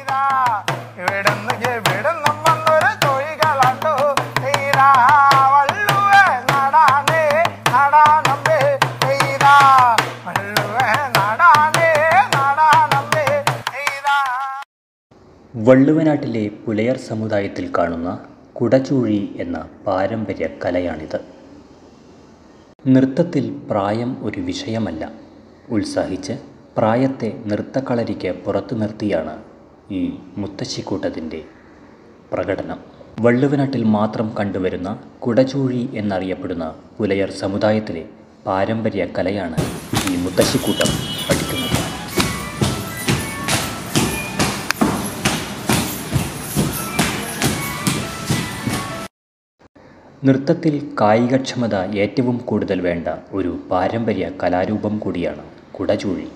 എയ്താ ഇവിടുന്ന് ഇവിടുന്നും വന്നൊരു തൊഴികളണ്ടു എയ്താ വള്ളുവേ നടാനേ നടാനമ്പേ എയ്താ വള്ളുവേ നടാനേ നടാനമ്പേ എയ്താ വള്ളുവനാട്ടിലെ പുലയർ സമുദായത്തിൽ കാണുന്ന കുടചൂഴി എന്ന പാരമ്പര്യ കലയാണിത് നൃത്തത്തിൽ പ്രായം ഒരു വിഷയമല്ല ഉത്സാഹിച്ച് പ്രായത്തെ നൃത്തക്കളരിക്ക് പുറത്തു നിർത്തിയാണ് ഈ മുത്തശ്ശിക്കൂട്ടത്തിൻ്റെ പ്രകടനം വള്ളുവനാട്ടിൽ മാത്രം കണ്ടുവരുന്ന കുടചൂഴി എന്നറിയപ്പെടുന്ന പുലയർ സമുദായത്തിലെ പാരമ്പര്യ കലയാണ് ഈ മുത്തശ്ശിക്കൂട്ടം പഠിക്കുന്നത് നൃത്തത്തിൽ കായികക്ഷമത ഏറ്റവും കൂടുതൽ വേണ്ട ഒരു പാരമ്പര്യ കലാരൂപം കൂടിയാണ് കുടചൂഴി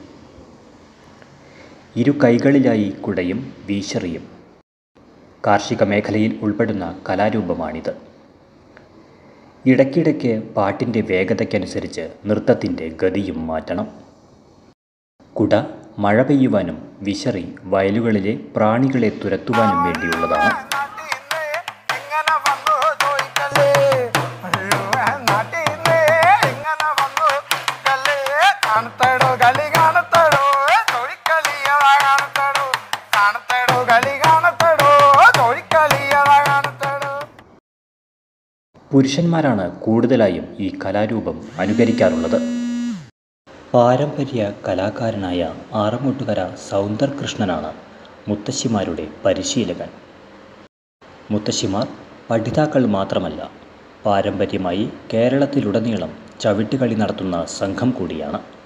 ഇരു കൈകളിലായി കുടയും വീശറിയും കാർഷിക മേഖലയിൽ ഉൾപ്പെടുന്ന കലാരൂപമാണിത് ഇടയ്ക്കിടയ്ക്ക് പാട്ടിൻ്റെ വേഗതയ്ക്കനുസരിച്ച് നൃത്തത്തിൻ്റെ ഗതിയും മാറ്റണം കുട മഴ പെയ്യുവാനും വിശറി വയലുകളിലെ പ്രാണികളെ തുരത്തുവാനും വേണ്ടിയുള്ളതാണ് നാട്ടീന്ന് എങ്ങനെ വന്നു ചോദിക്കല്ലേ വള്ളുവേ നാട്ടീന്ന് എങ്ങനെ വന്നു കല്ലേ കാണത്തടോ കളി കാണത്തടോ തൊഴിക്കളിയതാ കാണത്തടോ കാണത്തടോ കളി കാണത്തടോ തൊഴിക്കളിയതാ കാണത്തടോ പുരുഷന്മാരാണ് കൂടുതലായും ഈ കലാരൂപം അനുകരിക്കാറുള്ളത് പാരമ്പര്യ കലാകാരനായ ആറമുട്ടുകര സൗന്ദർ കൃഷ്ണനാണ് മുത്തശ്ശിമാരുടെ പരിശീലകൻ മുത്തശ്ശിമാർ പഠിതാക്കൾ മാത്രമല്ല പാരമ്പര്യമായി കേരളത്തിലുടനീളം ചവിട്ടുകളി നടത്തുന്ന സംഘം കൂടിയാണ്